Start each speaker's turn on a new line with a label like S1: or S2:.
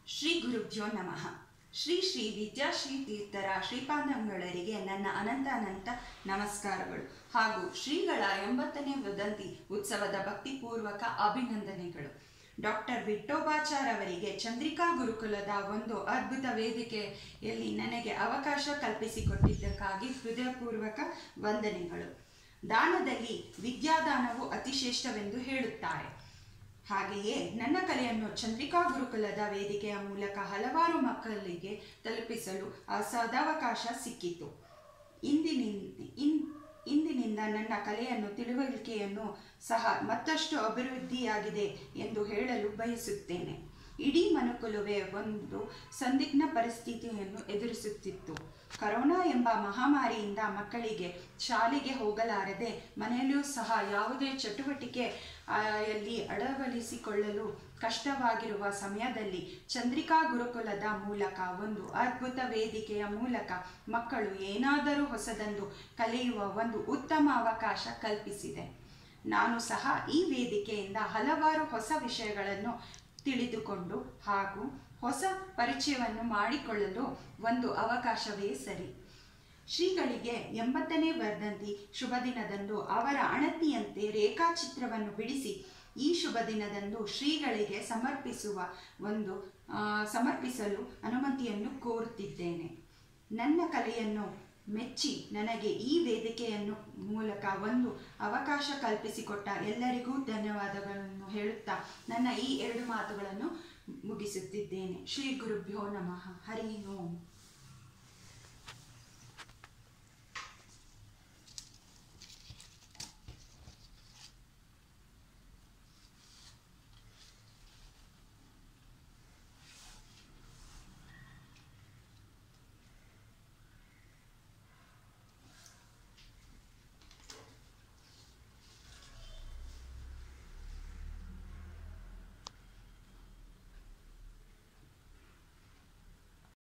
S1: ಶ್ರೀ ಗುರುಭ್ಯೋ ನಮಃ ಶ್ರೀ ಶ್ರೀ ವಿದ್ಯಾಶ್ರೀ ತೀರ್ಥರ ಶ್ರೀಪಾದಂಗಳರಿಗೆ ನನ್ನ ಅನಂತ ಅನಂತ ನಮಸ್ಕಾರಗಳು ಹಾಗೂ ಶ್ರೀಗಳ ಎಂಬತ್ತನೇ ವದಂತಿ ಉತ್ಸವದ ಭಕ್ತಿಪೂರ್ವಕ ಅಭಿನಂದನೆಗಳು ಡಾಕ್ಟರ್ ವಿಠೋಬಾಚಾರ್ ಅವರಿಗೆ ಚಂದ್ರಿಕಾ ಗುರುಕುಲದ ಒಂದು ಅದ್ಭುತ ವೇದಿಕೆಯಲ್ಲಿ ನನಗೆ ಅವಕಾಶ ಕಲ್ಪಿಸಿಕೊಟ್ಟಿದ್ದಕ್ಕಾಗಿ ಹೃದಯಪೂರ್ವಕ ವಂದನೆಗಳು ದಾನದಲ್ಲಿ ವಿದ್ಯಾದಾನವು ಅತಿಶ್ರೇಷ್ಠವೆಂದು ಹೇಳುತ್ತಾರೆ ಹಾಗೆಯೇ ನನ್ನ ಕಲೆಯನ್ನು ಚಂದ್ರಿಕಾ ಗುರುಕುಲದ ವೇದಿಕೆಯ ಮೂಲಕ ಹಲವಾರು ಮಕ್ಕಳಿಗೆ ತಲುಪಿಸಲು ಆ ಸದಾವಕಾಶ ಸಿಕ್ಕಿತು ಇಂದಿನಿಂದ ಇನ್ ಇಂದಿನಿಂದ ನನ್ನ ಕಲೆಯನ್ನು ತಿಳುವಳಿಕೆಯನ್ನು ಸಹ ಮತ್ತಷ್ಟು ಅಭಿವೃದ್ಧಿಯಾಗಿದೆ ಎಂದು ಹೇಳಲು ಬಯಸುತ್ತೇನೆ ಇಡೀ ಮನುಕುಲವೇ ಒಂದು ಸಂದಿಗ್ಧ ಪರಿಸ್ಥಿತಿಯನ್ನು ಎದುರಿಸುತ್ತಿತ್ತು ಕರೋನಾ ಎಂಬ ಮಹಾಮಾರಿಯಿಂದ ಮಕ್ಕಳಿಗೆ ಶಾಲೆಗೆ ಹೋಗಲಾರದೆ ಮನೆಯಲ್ಲೂ ಸಹ ಯಾವುದೇ ಚಟುವಟಿಕೆ ಆ, ಯಲ್ಲಿ ಅಳವಡಿಸಿಕೊಳ್ಳಲು ಕಷ್ಟವಾಗಿರುವ ಸಮಯದಲ್ಲಿ ಚಂದ್ರಿಕಾ ಗುರುಕುಲದ ಮೂಲಕ ಒಂದು ಅದ್ಭುತ ವೇದಿಕೆಯ ಮೂಲಕ ಮಕ್ಕಳು ಏನಾದರೂ ಹೊಸದೊಂದು ಕಲಿಯುವ ಒಂದು ಉತ್ತಮ ಅವಕಾಶ ಕಲ್ಪಿಸಿದೆ ನಾನು ಸಹ ಈ ವೇದಿಕೆಯಿಂದ ಹಲವಾರು ಹೊಸ ವಿಷಯಗಳನ್ನು ತಿಳಿದುಕೊಂಡು ಹಾಗೂ ಹೊಸ ಪರಿಚಯವನ್ನು ಮಾಡಿಕೊಳ್ಳಲು ಒಂದು ಅವಕಾಶವೇ ಸರಿ ಶ್ರೀಗಳಿಗೆ ಎಂಬತ್ತನೇ ವರ್ಧಂತಿ ಶುಭ ದಿನದಂದು ಅವರ ಅಣತಿಯಂತೆ ರೇಖಾಚಿತ್ರವನ್ನು ಬಿಡಿಸಿ ಈ ಶುಭ ದಿನದಂದು ಶ್ರೀಗಳಿಗೆ ಸಮರ್ಪಿಸುವ ಒಂದು ಆ, ಸಮರ್ಪಿಸಲು ಅನುಮತಿಯನ್ನು ಕೋರುತ್ತಿದ್ದೇನೆ ನನ್ನ ಕಲೆಯನ್ನು ಮೆಚ್ಚಿ ನನಗೆ ಈ ವೇದಿಕೆಯನ್ನು ಮೂಲಕ ಒಂದು ಅವಕಾಶ ಕಲ್ಪಿಸಿಕೊಟ್ಟ ಎಲ್ಲರಿಗೂ ಧನ್ಯವಾದಗಳನ್ನು ಹೇಳುತ್ತಾ ನನ್ನ ಈ ಎರಡು ಮಾತುಗಳನ್ನು ಮುಗಿಸುತ್ತಿದ್ದೇನೆ ಶ್ರೀ ಗುರುಭ್ಯೋ ನಮಃ ಹರಿ ಓಂ